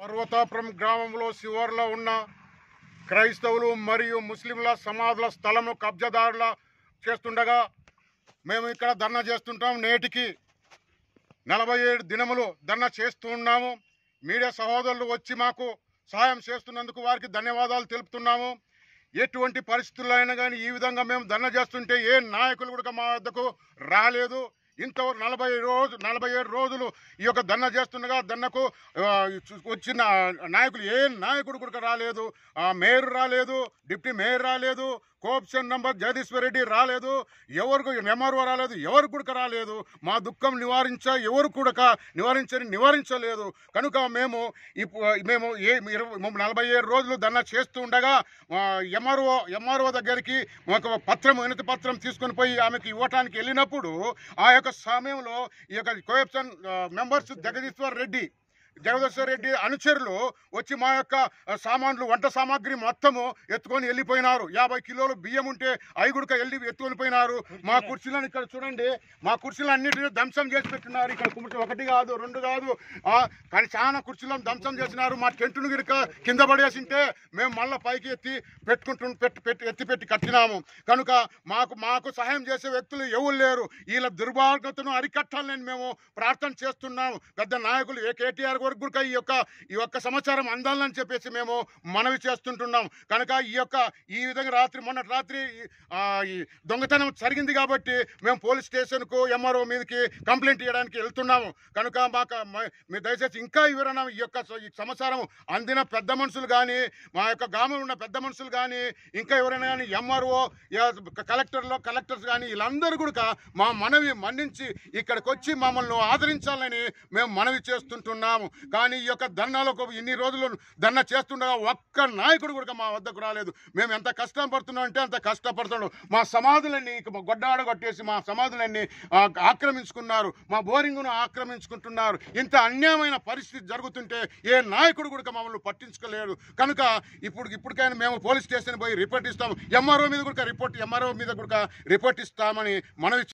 పర్వతాపురం గ్రామంలో శివర్లో ఉన్న క్రైస్తవులు మరియు ముస్లింల సమాధుల స్థలము కబ్జాదారుల చేస్తుండగా మేము ఇక్కడ ధర్నా చేస్తుంటాం నేటికి నలభై ఏడు దినములు ధర్నా చేస్తూ ఉన్నాము మీడియా సహోదరులు వచ్చి మాకు సహాయం చేస్తున్నందుకు వారికి ధన్యవాదాలు తెలుపుతున్నాము ఎటువంటి పరిస్థితుల్లో అయినా కానీ ఈ విధంగా మేము ధర్నా చేస్తుంటే ఏ నాయకులు కూడా మా వద్దకు రాలేదు ఇంతవరకు నలభై రోజు నలభై ఏడు రోజులు ఈ యొక్క ధర్నా చేస్తుండగా ధర్నకు ఆ, వచ్చిన నాయకులు ఏ నాయకుడు కూడా రాలేదు ఆ, మేయర్ రాలేదు డిప్యూటీ మేయర్ రాలేదు కోఆప్షన్ నంబర్ జగదీశ్వర్ రెడ్డి రాలేదు ఎవరికి ఎంఆర్ఓ రాలేదు ఎవరు కూడా రాలేదు మా దుఃఖం నివారించ ఎవరు కూడా నివారించని నివారించలేదు కనుక మేము ఇప్పుడు మేము ఏ ఇరవై నలభై ఏడు రోజులు ధర్నా చేస్తూ ఉండగా ఎంఆర్ఓ ఎంఆర్ఓ దగ్గరికి ఒక పత్రం వినతి పత్రం తీసుకొని పోయి ఆమెకి ఇవ్వటానికి వెళ్ళినప్పుడు ఆ యొక్క సమయంలో ఈ యొక్క కోఆప్షన్ మెంబర్స్ జగదీశ్వర్ రెడ్డి జగదీశ్వర్ రెడ్డి అనుచరులు వచ్చి మా యొక్క ఆ, సామాన్లు వంట సామాగ్రి మొత్తము ఎత్తుకొని వెళ్ళిపోయినారు యాభై కిలోలు బియ్యం ఉంటే ఐగుడిక వెళ్ళి ఎత్తుకొని పోయినారు మా కుర్చీలను ఇక్కడ చూడండి మా కుర్చీలు అన్నిటిని ధ్వంసం చేసి పెట్టినారు ఇక్కడ కుర్చీ ఒకటి కాదు రెండు కాదు ఆ, కానీ చాలా కుర్చీలను ధ్వంసం చేసినారు మా టెంటును గిరక కింద పడేసింటే మేము మళ్ళీ పైకి ఎత్తి పెట్టుకుంటు పెట్టి పెట్టి ఎత్తి పెట్టి కట్టినాము కనుక మాకు మాకు సహాయం చేసే వ్యక్తులు ఎవరు లేరు వీళ్ళ దుర్భాగ్యతను అరికట్టాలని మేము ప్రార్థన చేస్తున్నాము పెద్ద నాయకులు ఏ కేటీఆర్ వరకు కూడా ఈ యొక్క ఈ యొక్క సమాచారం అందాలని చెప్పేసి మేము మనవి చేస్తుంటున్నాం కనుక ఈ యొక్క ఈ విధంగా రాత్రి మొన్నటి రాత్రి ఆ, ఈ దొంగతనం జరిగింది కాబట్టి మేము పోలీస్ స్టేషన్కు ఎంఆర్ఓ మీదకి కంప్లైంట్ ఇవ్వడానికి వెళ్తున్నాము కనుక మాకు మ- మీరు దయచేసి ఇంకా వివరణ ఈ యొక్క స- ఈ సమాచారం అందిన పెద్ద మనుషులు కానీ మా యొక్క గ్రామంలో ఉన్న పెద్ద మనుషులు కానీ ఇంకా ఎవరైనా కానీ ఎంఆర్ఓ కలెక్టర్లో కలెక్టర్స్ కానీ వీళ్ళందరూ కూడా మా మనవి మన్నించి ఇక్కడికి వచ్చి మమ్మల్ని ఆదరించాలని మేము మనవి చేస్తుంటున్నాము కానీ ఈ యొక్క ధర్నాలకు ఇన్ని రోజులు ధర్నా చేస్తుండగా ఒక్క నాయకుడు కూడా మా వద్దకు రాలేదు మేము ఎంత కష్టం పడుతున్నాం అంటే అంత కష్టపడుతున్నాం మా సమాధులన్నీ ఇక మా గొడ్డాడ కొట్టేసి మా సమాధులన్నీ ఆ, ఆక్రమించుకున్నారు మా బోరింగ్ను ఆక్రమించుకుంటున్నారు ఇంత అన్యాయమైన పరిస్థితి జరుగుతుంటే ఏ నాయకుడు కూడా మమ్మల్ని పట్టించుకోలేరు కనుక ఇప్పుడు ఇప్పటికైనా మేము పోలీస్ స్టేషన్ పోయి రిపోర్ట్ ఇస్తాము ఎంఆర్ఓ మీద కూడా రిపోర్ట్ ఎంఆర్ఓ మీద కూడా రిపోర్ట్ ఇస్తామని మనవి